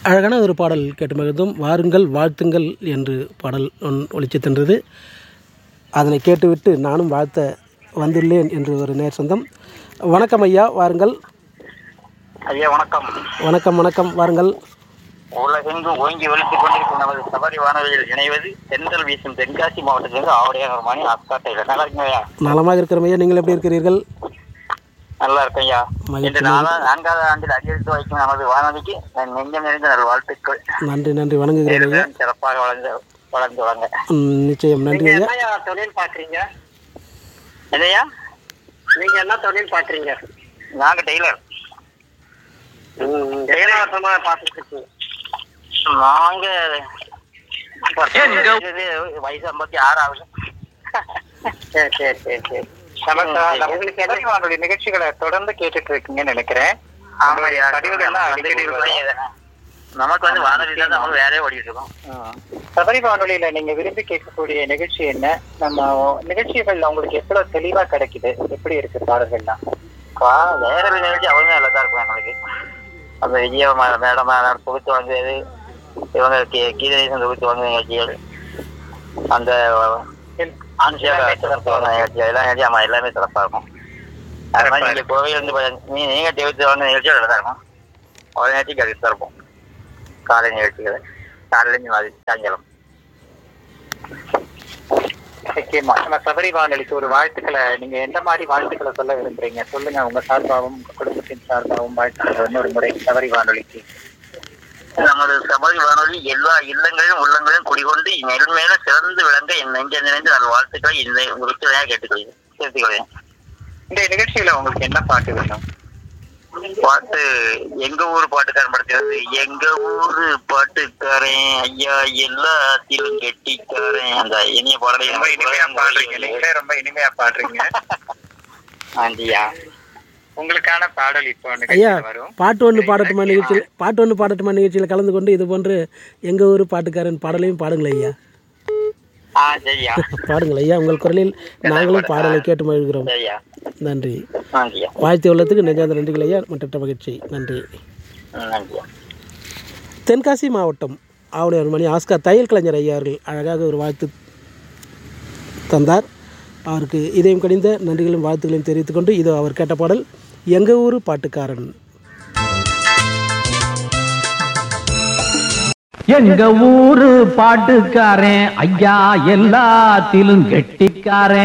அழகான ஒரு பாடல் கேட்டு மகிழ்ந்தோம் வாருங்கள் வாழ்த்துங்கள் என்று பாடல் ஒன் ஒலித்து சென்றது அதனை கேட்டுவிட்டு நானும் வாழ்த்த வந்துள்ளேன் என்று ஒரு நேர் சொந்தம் வணக்கம் ஐயா வாருங்கள் ஐயா வணக்கம் வணக்கம் வணக்கம் வாருங்கள் உலகெங்கும் ஓங்கி ஒலித்துக் கொண்டிருக்கும் நமது சபரி வானொலியில் இணைவது தென்றல் வீசும் தென்காசி மாவட்டத்திலிருந்து ஆவடையார் மணி அஸ்காட்டையில் நல்லா இருக்குங்க ஐயா நலமாக இருக்கிறோம் ஐயா நீங்கள் எப்படி இருக்கிறீர்கள் நல்லா இருக்கேன் ஐயா மகிழ்ச்சி, இன்று நாலா நான்காவது ஆண்டில் அடியெடுத்து வைக்கும் நமது வானொலிக்கு என் நெஞ்சம் நிறைந்த நல் வாழ்த்துக்கள் நன்றி நன்றி வணங்குகிறேன் ஐயா மேலும் சிறப்பாக வளர்ந்து வளர்ந்து வாங்க ம், நிச்சயம் நன்றி ஐயா என்னையா தொழில் பாக்குறீங்க என்னையா நீங்க என்ன தொழில் பாக்குறீங்க நாங்க டெய்லர் டெய்லர் வருஷமா பார்த்துட்டு இருக்கீங்க நாங்க வயசு ஐம்பத்தி ஆறு ஆகுது சரி சரி சரி சரி உங்களுக்கு என்ன வானொலி நிகழ்ச்சிகளை தொடர்ந்து கேட்டுட்டு இருக்கீங்கன்னு நினைக்கிறேன் ஆமாய்யா நமக்கு வந்து வானொலி தான் நம்ம வேலையே ஓடிட்டு இருக்கோம் சபரி வானொலியில நீங்க விரும்பி கேட்கக்கூடிய நிகழ்ச்சி என்ன நம்ம நிகழ்ச்சிகள் உங்களுக்கு எவ்வளவு தெளிவா கிடைக்குது எப்படி இருக்கு பாடல்கள்லாம் கா வேற ஒரு நிகழ்ச்சி அவங்க நல்லா தான் இருக்கும் எங்களுக்கு அந்த விஜய ம- மேடம் மேடம் தொகுத்து வந்தது இவங்க கீ- கீதநேசன் தொகுத்து வந்த நிகழ்ச்சிகள் அந்த ஆன்சியாக சிறப்பு வந்த நிகழ்ச்சி எல்லாம் நிகழ்ச்சி ஆமா எல்லாமே சிறப்பா இருக்கும் அது மாதிரி நீங்க கோவையில் இருந்து ப- நீ- நீங்க தொகுத்து வந்த நிகழ்ச்சிகள் நல்லா தான் இருக்கும் ஒரு நிகழ்ச்சி கழித்து இருப்போம் காலை நிகழ்ச்சிகள் காலையிலேருந்து மாதிரி சாயங்காலம் நிச்சயமா நம்ம சபரி வானொலிக்கு ஒரு வாழ்த்துக்களை நீங்க எந்த மாதிரி வாழ்த்துக்களை சொல்ல விரும்புறீங்க சொல்லுங்க உங்க சார்பாகவும் உங்க குடும்பத்தின் சார்பாகவும் வாழ்த்துக்கள் இன்னொரு முறை சபரி வானொலிக்கு நமது சபரி வானொலி எல்லா இல்லங்களிலும் உள்ளங்களிலும் குடிகொண்டு நெருமேல சிறந்து விளங்க என் நெஞ்ச நிறைந்து நல் வாழ்த்துக்களை இந்த உங்களுக்கு கேட்டுக்கொள்கிறேன் சேர்த்துக்கொள்கிறேன் இந்த நிகழ்ச்சியில உங்களுக்கு என்ன பாட்டு வேணும் பாட்டு எங்க ஊர் பாட்டுக்காரன் படத்திலிருந்து எங்க ஊரு பாட்டுக்காரன் ஐயா எல்லாத்திலும் கெட்டிக்காரன் அந்த இனிய பாடலை ரொம்ப இனிமையா பாடுறீங்க நீங்களே ரொம்ப இனிமையா பாடுறீங்க ஆண்டியா உங்களுக்கான பாடல் இப்போ ஐயா நிகழ்ச்சியில வரும் பாட்டு ஒன்று பாடட்டுமா நிகழ்ச்சியில் பாட்டு ஒன்று பாடட்டுமா நிகழ்ச்சியில் கலந்து கொண்டு இது போன்று எங்கள் ஊர் பாட்டுக்காரன் பாடலையும் பாடுங்கள் ஐயா ஆ சரியா பாடுங்கள் ஐயா உங்கள் குரலில் நாங்களும் பாடலை கேட்டு மகிழ்கிறோம் சரியா நன்றி ஆண்டியா வாழ்த்து உள்ளத்துக்கு நெஞ்சாந்த நன்றிகள் ஐயா மற்ற மகிழ்ச்சி நன்றி ம், நன்றியா தென்காசி மாவட்டம் ஆவணியார் மணி ஆஸ்கார் தையல் கலைஞர் ஐயா அவர்கள் அழகாக ஒரு வாழ்த்து தந்தார் அவருக்கு இதயம் கடிந்த நன்றிகளும் வாழ்த்துக்களையும் தெரிவித்துக் கொண்டு இதோ அவர் கேட்ட பாடல் எங்கள் ஊர் பாட்டுக்காரன் எங்க ஊரு பாட்டுக்காரன் ஐயா எல்லாத்திலும் கெட்டிக்காரன்